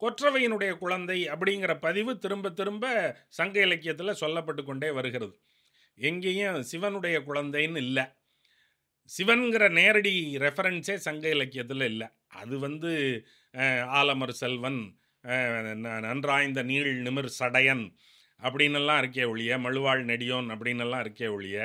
கொற்றவையினுடைய குழந்தை அப்படிங்கிற பதிவு திரும்ப திரும்ப சங்க இலக்கியத்தில் சொல்லப்பட்டு கொண்டே வருகிறது எங்கேயும் சிவனுடைய குழந்தைன்னு இல்லை சிவன்கிற நேரடி ரெஃபரன்ஸே சங்க இலக்கியத்தில் இல்லை அது வந்து அஹ், ஆலமர் செல்வன் அஹ், ந- நன்றாய்ந்த நீள் நிமிர் சடையன் அப்படின்னெல்லாம் இருக்கே ஒழிய மழுவாள் நெடியோன் அப்படின்னெல்லாம் இருக்கே ஒழிய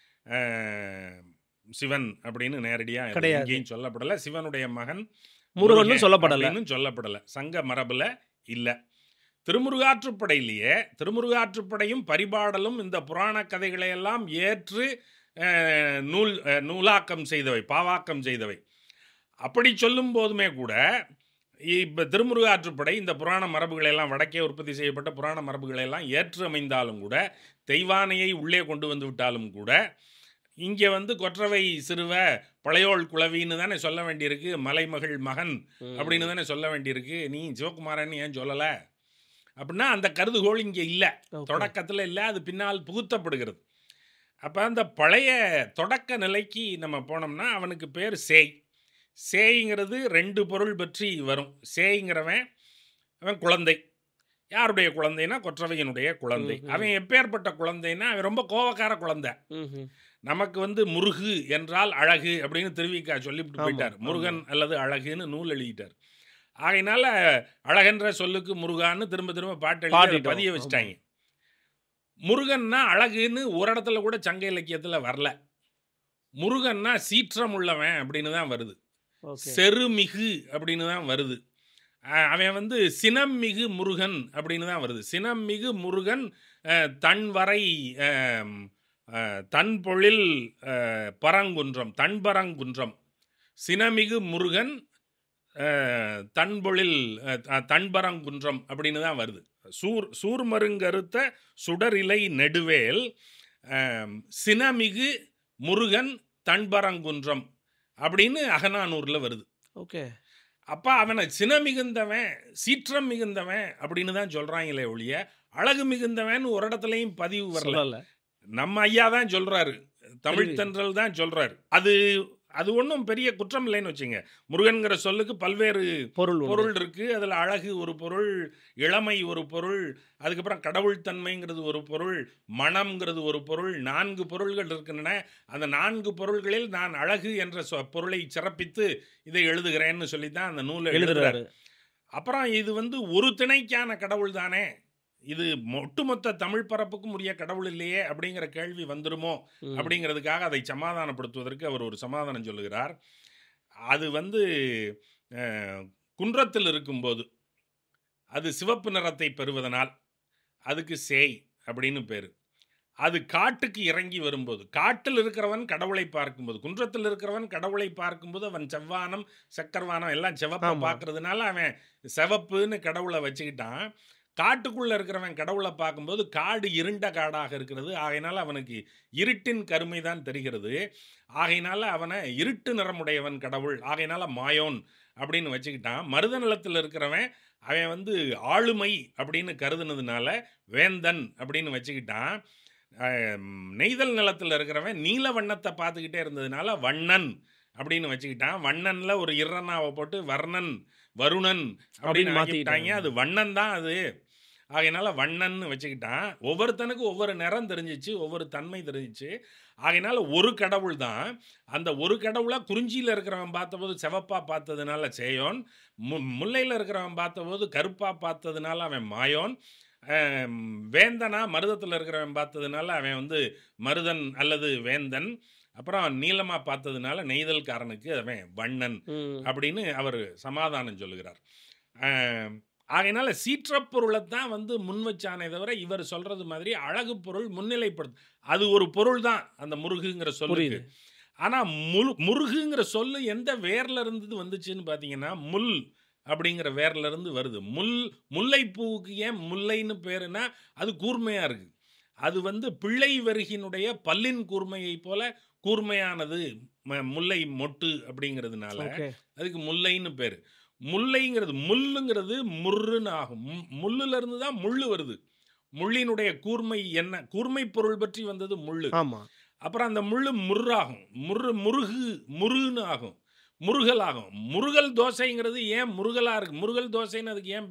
அஹ், சிவன் அப்படின்னு நேரடியாக கிடையாது. எங்கேயும் சொல்லப்படலை சிவனுடைய மகன் முருகன்னு முருகன் சொல்லப்படல அப்படின்னு சொல்லப்படலை சங்க மரபில் இல்லை திருமுருகாற்றுப்படையிலேயே திருமுருகாற்றுப்படையும் பரிபாடலும் இந்த புராண கதைகளை எல்லாம் ஏற்று அஹ், நூல் அஹ், நூலாக்கம் செய்தவை பாவாக்கம் செய்தவை அப்படி சொல்லும் போதுமே கூட இப்போ திருமுருகாற்றுப்படை இந்த புராண மரபுகளை எல்லாம் வடக்கே உற்பத்தி செய்யப்பட்ட புராண மரபுகளை எல்லாம் ஏற்று அமைந்தாலும் கூட தெய்வானையை உள்ளே கொண்டு வந்து விட்டாலும் கூட இங்கே வந்து கொற்றவை சிறுவ பழையோள் குளவின்னு தானே சொல்ல வேண்டியிருக்கு மலைமகள் மகன் அப்படின்னு தானே சொல்ல வேண்டியிருக்கு நீ சிவகுமாரன் ஏன் சொல்லலை அப்படின்னா அந்த கருதுகோள் இங்கே இல்லை Okay. தொடக்கத்தில் இல்லை அது பின்னால் புகுத்தப்படுகிறது அப்போ அந்த பழைய தொடக்க நிலைக்கு நம்ம போனோம்னா அவனுக்கு பேர் சேய் சேய்ங்கிறது ரெண்டு பொருள் பற்றி வரும் சேய்ங்கிறவன் அவன் குழந்தை யாருடைய குழந்தைனா கொற்றவையினுடைய குழந்தை ம்ஹும். அவன் எப்பேற்பட்ட குழந்தைன்னா அவன் ரொம்ப கோவக்கார குழந்தை ம்ஹும். நமக்கு வந்து முருகு என்றால் அழகு அப்படின்னு திருவிக்கா சொல்லிவிட்டு ஆமா, போயிட்டார் ஆமா. முருகன் அல்லது அழகுன்னு நூல் எழுதிட்டார் ஆகையினால அழகென்ற சொல்லுக்கு முருகான்னு திரும்ப திரும்ப பாட்டு எழுதி அதை பாடிட்டோம், பதிய ஆமா. வச்சுட்டாங்க முருகன்னா அழகுன்னு ஒரு இடத்துல கூட சங்க இலக்கியத்தில் வரல முருகன்னா சீற்றம் உள்ளவன் அப்படின்னு தான் வருது Okay. செருமிகு அப்படின்னு தான் வருது அஹ் அவன் வந்து சினம்மிகு முருகன் அப்படின்னு தான் வருது சினம்மிகு முருகன் அஹ், தன் வரை அஹ், அஹ், தன் பொழில் அஹ், பரங்குன்றம் தன்பரங்குன்றம் சினமிகு முருகன் அஹ், தன்பொழில் அஹ், த- தன்பரங்குன்றம் அப்படின்னு தான் வருது சூர் சூர்மருங்கருத்த சுடரிலை நெடுவேல் அஹ், சினமிகு முருகன் தன்பரங்குன்றம் அப்படின்னு அகநானூரில் வருது Okay. அப்பா அவனை சின மிகுந்தவன் சீற்றம் மிகுந்தவன் அப்படின்னு தான் சொல்றாங்களே ஒழிய அழகு மிகுந்தவன் ஒரு இடத்துலையும் பதிவு வரல சொல்லல நம்ம ஐயா தான் சொல்றாரு தமிழ் சரி. தென்றல் தான் சொல்றாரு அது அது ஒன்றும் பெரிய குற்றம் இல்லைன்னு வச்சுங்க முருகன்கிற சொல்லுக்கு பல்வேறு பொருள் உண்டு. பொருள் இருக்கு அதில் அழகு ஒரு பொருள் இளமை ஒரு பொருள் அதுக்கப்புறம் கடவுள் தன்மைங்கிறது ஒரு பொருள் மனம்ங்கிறது ஒரு பொருள் நான்கு பொருள்கள் இருக்கின்றன அந்த நான்கு பொருள்களில் நான் அழகு என்ற சொ- பொருளை சிறப்பித்து இதை எழுதுகிறேன்னு சொல்லி தான் அந்த நூலை எழுதுறாரு எழுதுறாரு அப்புறம் இது வந்து ஒரு திணைக்கான கடவுள் தானே இது ஒட்டுமொத்த தமிழ் பரப்புக்கும் உரிய கடவுள் இல்லையே அப்படிங்கிற கேள்வி வந்துருமோ ம். அப்படிங்கிறதுக்காக அதை சமாதானப்படுத்துவதற்கு அவர் ஒரு சமாதானம் சொல்லுகிறார் அது வந்து அஹ், குன்றத்தில் இருக்கும்போது அது சிவப்பு நிறத்தை பெறுவதனால் அதுக்கு சேய் அப்படின்னு பேர் அது காட்டுக்கு இறங்கி வரும்போது காட்டில் இருக்கிறவன் கடவுளை பார்க்கும்போது குன்றத்தில் இருக்கிறவன் கடவுளை பார்க்கும்போது அவன் செவ்வானம் சக்கரவானம் எல்லாம் சிவப்பை ஆமா. பார்க்கறதுனால அவன் சிவப்புன்னு கடவுளை வச்சுக்கிட்டான் காட்டுக்குள்ள இருக்கிறவன் கடவுளை பார்க்கும்போது காடு இருண்ட காடாக இருக்கிறது ஆகையினால அவனுக்கு இருட்டின் கருமை தான் தெரிகிறது ஆகையினால அவனை இருட்டு நிறமுடையவன் கடவுள் ஆகையினால மாயோன் அப்படின்னு வச்சுக்கிட்டான் மருத நிலத்தில் இருக்கிறவன் அவன் வந்து ஆளுமை அப்படின்னு கருதுனதுனால வேந்தன் அப்படின்னு வச்சுக்கிட்டான் ஆம், நெய்தல் நிலத்தில் இருக்கிறவன் நீல வண்ணத்தை பார்த்துக்கிட்டே இருந்ததுனால வண்ணன் அப்படின்னு வச்சுக்கிட்டான் வண்ணன்ல ஒரு இரநாவை போட்டு வர்ணன் வருணன் அப்படின்னு அப்படின்னு மாற்றிக்கிட்டாங்க மாத்திக்கிட்டாங்க. அது வண்ணன் தான் அது ஆகையினால வண்ணன்னு வச்சுக்கிட்டான் ஒவ்வொருத்தனுக்கும் ஒவ்வொரு நிறம் தெரிஞ்சிச்சு ஒவ்வொரு தன்மை தெரிஞ்சிச்சு ஆகையினால ஒரு கடவுள் தான் அந்த ஒரு கடவுளை குறிஞ்சியில் இருக்கிறவன் பார்த்தபோது செவப்பா பார்த்ததுனால சேயோன் மு முல்லையில் இருக்கிறவன் பார்த்தபோது கருப்பா பார்த்ததுனால அவன் மாயோன் ஆம், வேந்தனா மருதத்தில் இருக்கிறவன் பார்த்ததுனால அவன் வந்து மருதன் அல்லது வேந்தன் அப்புறம் நீளமா பார்த்ததுனால நெய்தல்காரனுக்கு அவன் வண்ணன் ம். அப்படின்னு அவர் சமாதானம் சொல்லுகிறார் ஆம், ஆகையினால சீற்றப்பொருளை தான் வந்து முன் வச்சானே தவிர இவர் சொல்றது மாதிரி அழகு பொருள் முன்னிலைப்படுத்து அது ஒரு பொருள் தான் அந்த முருகுங்கிற சொல்லுக்கு புரியுது ஆனா முரு முருகுங்கிற சொல்லு எந்த வேர்ல இருந்து வந்துச்சுன்னு பார்த்தீங்கன்னா முல் அப்படிங்கிற வேர்ல இருந்து வருது முல் முல்லைப்பூவுக்கு ஏன் முல்லைன்னு பேருனா அது கூர்மையா இருக்கு அது வந்து பிள்ளை வருகினுடைய பல்லின் கூர்மையை போல கூர்மையானது ம- முல்லை மொட்டு அப்படிங்கிறதுனால ஓகே அதுக்கு முல்லைன்னு பேர் முல்லைங்கிறது முள்ளுங்கிறது முர்ருன்னு ஆகும் மு- முள்ளுல இருந்து தான் முள்ளு வருது முள்ளினுடைய கூர்மை என்ன கூர்மை பொருள் பற்றி வந்தது முள்ளு ஆமா அப்புறம் அந்த முள்ளு முர்ராகும் முரு முருகு முருகுன்னு ஆகும் முருகல் ஆகும் முருகல் தோசைங்கிறது ஏன் முருகலா இருக்கு முருகல் தோசைன்னு அதுக்கு ஏன்